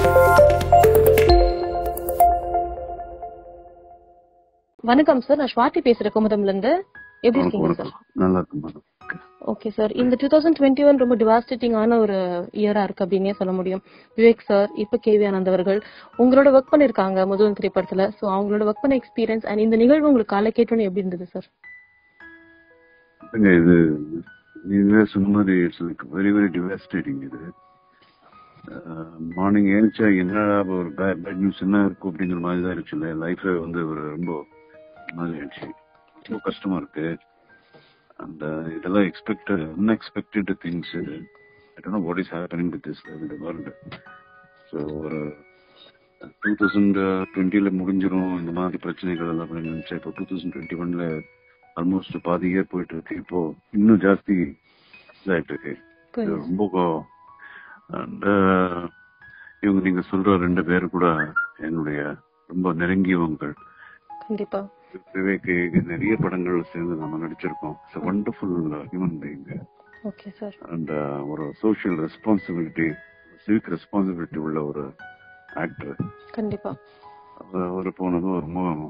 வணக்கம் சார் நான் ஸ்வாதி பேசுறேன் குமுதம்ல இருந்து எப்படி வணக்கம் இருக்கீங்க சார் வணக்கம் நல்லா இருக்கும் மேடம் ஓகே சார் இந்த டூ தௌசண்ட் டுவெண்ட்டி ஒன் ரொம்ப டிவாஸ்டேட்டிங்கான ஒரு இயரா இருக்கு அப்படின்னே சொல்ல முடியும் விவேக் சார் இப்ப கேவி ஆனந்த் அவர்கள் உங்களோட ஒர்க் பண்ணிருக்காங்க முதல் திரைப்படத்துல சோ அவங்களோட ஒர்க் பண்ண எக்ஸ்பீரியன்ஸ் அண்ட் இந்த நிகழ்வு உங்களுக்கு காலை கேட்டோன்னு எப்படி இருந்தது சார் இல்லைங்க, இது நீங்க சொன்ன மாதிரி it's like very very devastating இது மார்னிங் ஏழுச்சா என்னடா ஒரு பேட் நியூஸ் என்ன இருக்கும் அப்படிங்கிற மாதிரி தான் இருந்துச்சு லைஃபே வந்து ஒரு ரொம்ப மாதிரி ஆயிடுச்சு ரொம்ப கஷ்டமா இருக்கு அந்த இதெல்லாம் expected unexpected things I don't know what is happening with this இந்த வேர்ல்டு ஸோ ஒரு டூ தௌசண்ட் டுவெண்ட்டில முடிஞ்சிரும் இந்த மாதிரி பிரச்சனைகள் எல்லாம் அப்படின்னு நினைச்சேன் இப்போ டூ தௌசண்ட் டுவெண்ட்டி ஒன்ல ஆல்மோஸ்ட் பாதி இயர் போயிட்டு இருக்கு இப்போ இன்னும் ஜாஸ்தி இதாயிட்டு இருக்கு இது ரொம்ப அண்ட் இவங்க நீங்க சொல்ற ரெண்டு பேரு கூட என்னுடைய ரொம்ப நெருங்கியவங்க கண்டிப்பா விவேக் நிறைய படங்கள் சேர்ந்து நம்ம நடிச்சிருக்கோம் wonderful human being okay sir and ஒரு சோஷியல் ரெஸ்பான்சிபிலிட்டி சிவிக் ரெஸ்பான்சிபிலிட்டி உள்ள ஒரு ஆக்டர் கண்டிப்பா அவர் போனதும் ரொம்ப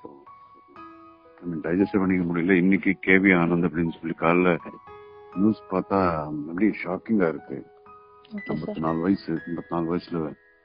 டைஜஸ்ட் பண்ணிக்க முடியல இன்னைக்கு கேவி ஆனந்த் அப்படின்னு சொல்லி காலைல நியூஸ் பார்த்தா அப்படியே ஷாக்கிங்கா இருக்கு ஓகே சார் ஐம்பத்தி நாலு வயசு ஐம்பத்தி நாலு வயசுல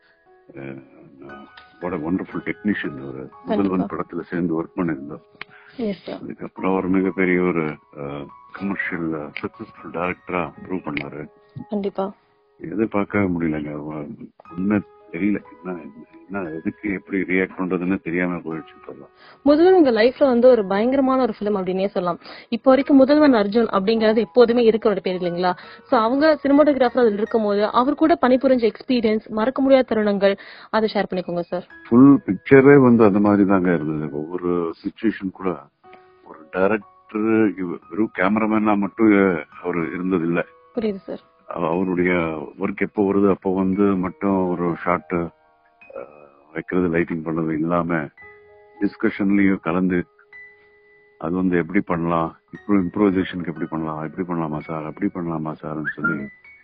வாட் ஒண்டர்ஃபுல் டெக்னீஷியன் ஒரு முதல்வன் படத்துல சேர்ந்து ஒர்க் பண்ணியிருந்தோம் எஸ் சார் அதுக்கப்புறம் ஒரு மிகப்பெரிய ஒரு கமர்ஷியல் சக்சஸ்ஃபுல் டைரக்டரா ப்ரூவ் பண்ணாரு கண்டிப்பா எதிர்பார்க்கவே முடியலங்க உண்மை தெரியல என்ன என்ன எதுக்கு எப்படி ரியாக்ட் பண்றதுன்னு தெரியாம போயிடுச்சு இப்பெல்லாம் முதல்வன் உங்க லைஃப்ல வந்து ஒரு பயங்கரமான ஒரு ஃபிலிம் அப்படின்னே சொல்லலாம் இப்போ வரைக்கும் முதல்வன் அர்ஜுன் அப்படிங்கறது எப்போதுமே இருக்கிற ஒரு பேர் இல்லைங்களா சோ அவங்க சினிமாட்டோகிராஃபர் அதுல இருக்கும் போது அவர் கூட பணிபுரிஞ்ச எக்ஸ்பீரியன்ஸ் மறக்க முடியாத தருணங்கள் அதை ஷேர் பண்ணிக்கோங்க சார் ஃபுல் பிக்சரே வந்து அந்த மாதிரி தாங்க இருந்தது ஒவ்வொரு சுச்சுவேஷன் கூட ஒரு டைரக்டர் வெறும் கேமராமேனா மட்டும் அவர் இருந்தது இல்ல புரியுது சார் அவ- அவருடைய ஒர்க் எப்போ வருது அப்போ வந்து மட்டும் ஒரு ஷார்ட் வைக்கிறது லைட்டிங் பண்றது இல்லாம டிஸ்கஷன்லயும் கலந்து அது வந்து எப்படி பண்ணலாம் இப்போ இம்ப்ரோவைசேஷனுக்கு எப்படி பண்ணலாம் எப்படி பண்ணலாமா சார் அப்படி பண்ணலாமா சார்னு சொல்லி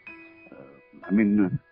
ஐ மீன்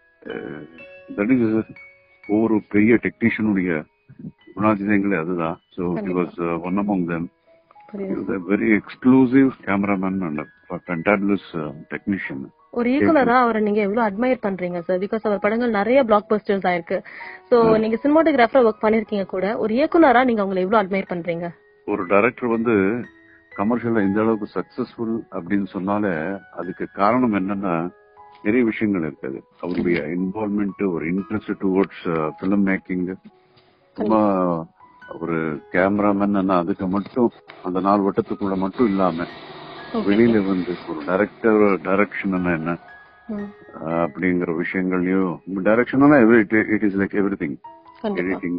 தட் இஸ் ஒவ்வொரு பெரிய டெக்னீஷியனுடைய குணாதிசயங்களே அதுதான் so he was one among them புரியுது very exclusive cameraman and fantabulous technician ஒரு இயக்குனரா அவரை நீங்க எவ்வளவு அட்மையர் பண்றீங்க சார் பிகாஸ் அவர் படங்கள் நிறைய பிளாக் பஸ்டர்ஸ் ஆயிருக்கு சோ நீங்க சினிமாட்டோகிராஃபரா ஒர்க் பண்ணிருக்கீங்க கூட ஒரு இயக்குனரா நீங்க அவங்களை எவ்வளவு அட்மையர் பண்றீங்க ஒரு டைரக்டர் வந்து கமர்ஷியலா இந்த அளவுக்கு சக்சஸ்ஃபுல் அப்படின்னு சொன்னாலே அதுக்கு காரணம் என்னன்னா நிறைய விஷயங்கள் இருக்குது அவருடைய இன்வால்மெண்ட் ஒரு இன்ட்ரெஸ்ட் டுவர்ட்ஸ் பிலிம் மேக்கிங் சும்மா ஒரு கேமராமேன் அதுக்கு மட்டும் அந்த நாலு வட்டத்துக்குள்ள மட்டும் இல்லாம வெளியில வந்து ஒரு டைரக்டர் டைரக்ஷன் என்ன ம், அஹ், அப்படிங்கிற விஷயங்கள்லயும் direction it is like everything கண்டிப்பா எடிட்டிங்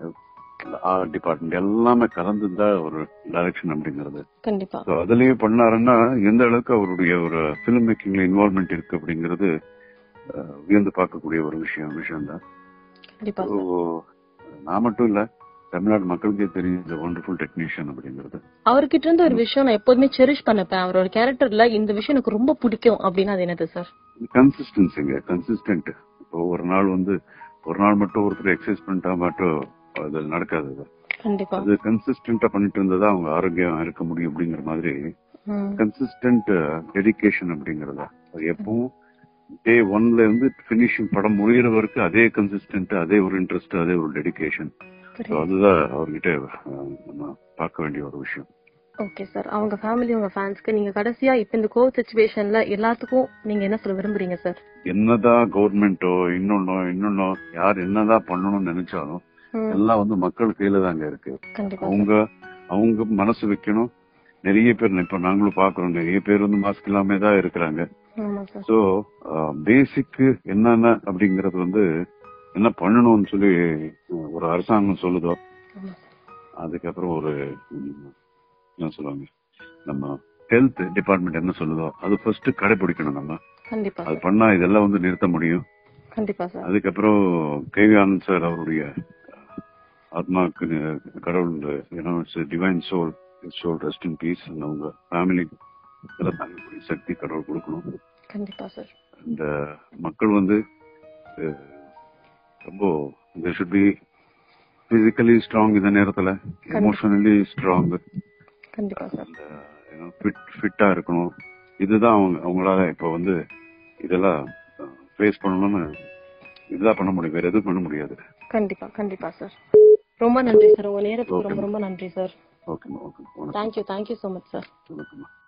ஆர்ட் டிபார்ட்மெண்ட் எல்லாமே கலந்துதான் ஒரு டைரக்ஷன் அப்படிங்கிறது கண்டிப்பா So, அதுலயும் பண்ணாருன்னா எந்த அளவுக்கு அவருடைய ஒரு பிலிம் மேக்கிங்ல இன்வால்மெண்ட் இருக்கு அப்படிங்கிறது அஹ், வியந்து பார்க்கக்கூடிய ஒரு விஷயம் விஷயம் தான் கண்டிப்பா So, நான் மட்டும் இல்ல தமிழ்நாடு மக்களுக்கே தெரியும் இந்த ஒண்டர்ஃபுல் டெக்னீஷியன் அப்படிங்கிறது அவர்கிட்ட இருந்து ஒரு விஷயம் நான் எப்போதுமே செரிஷ் பண்ணப்பேன் அவரோட கேரக்டர்ல இந்த விஷயம் எனக்கு ரொம்ப பிடிக்கும் அப்படின்னா அது என்னது சார் கன்சிஸ்டன்சிங்க கன்சிஸ்டன்ட் இப்போ ஒரு நாள் வந்து ஒரு நாள் மட்டும் ஒருத்தர் எக்ஸசைஸ் பண்ணிட்டா மட்டும் அது நடக்காது அது. கண்டிப்பா அது கன்சிஸ்டன்டா பண்ணிட்டு இருந்ததா அவங்க ஆரோக்கியம் இருக்க முடியும் அப்படிங்கிற மாதிரி ம், கன்சிஸ்டன்ட் டெடிகேஷன் அப்படிங்கறத அது எப்பவும் டே ஒன்ல இருந்து பினிஷிங் படம் முடிகிற வரைக்கும் அதே கன்சிஸ்டன்ட் அதே ஒரு இன்ட்ரெஸ்ட் அதே ஒரு டெடிகேஷன் புரியுது. அதுதான் அவர்கிட்ட அஹ், நம்ம பார்க்க வேண்டிய ஒரு விஷயம் ஓகே சார் அவங்க ஃபேமிலி உங்க ஃபேன்ஸ்க்கு நீங்க கடைசியா இப்ப இந்த கோவிட் சுச்சுவேஷன்ல எல்லாத்துக்கும் நீங்க என்ன சொல்ல விரும்புறீங்க சார் என்னதான் கவர்மெண்டோ இன்னொன்னோ இன்னொன்னோ யார் என்னதான் பண்ணணும்னு நினைச்சாலும் ம், எல்லாம் வந்து மக்கள் கையில தாங்க இருக்கு கண்டிப்பா அவங்க அவங்க மனசு வைக்கணும் நிறைய பேர் இப்ப நாங்களும் பாக்குறோம் நிறைய பேர் வந்து மாஸ்க் இல்லாம தான் இருக்கிறாங்க ஆமா சார் சோ பேசிக் என்னென்ன அப்படிங்கறது வந்து என்ன பண்ணணும்னு சொல்லி அஹ், ஒரு அரசாங்கம் சொல்லுதோ ஆமா சார் அதுக்கப்புறம் ஒரு ம், என்ன சொல்லுவாங்க நம்ம ஹெல்த் டிபார்ட்மெண்ட் என்ன சொல்லுதோ அது ஃபர்ஸ்ட் கடைபிடிக்கணும் நம்ம கண்டிப்பா அது சார் பண்ணா இதெல்லாம் வந்து நிறுத்த முடியும் கண்டிப்பா சார் அதுக்கப்புறம் கேவி ஆனந்த் சார் அவருடைய ஆத்மாக்கு கடவுள் divine soul soul rest in peace அவங்க ஃபேமிலி இதெல்லாம் தாங்கக்கூடிய சக்தி கடவுள் கொடுக்கணும் கண்டிப்பா சார் இந்த மக்கள் வந்து அஹ், ரொம்ப there should be physically strong இந்த நேரத்துல எமோஷனலி ஸ்ட்ராங் கண்டிப்பா சார் ஃபிட் ஃபிட்டா இருக்கணும் இதுதான் அவங்க அவங்களால இப்ப வந்து இதெல்லாம் ஃபேஸ் பண்ணணும்னு இதுதான் பண்ண முடியும் வேற எதுவும் பண்ண முடியாது கண்டிப்பா கண்டிப்பா சார் ரொம்ப நன்றி சார் உங்க நேரத்துக்கு ரொம்ப ரொம்ப நன்றி சார் ஓகேம்மா ஓகே வணக்கம் thank you thank you so much sir வணக்கம்மா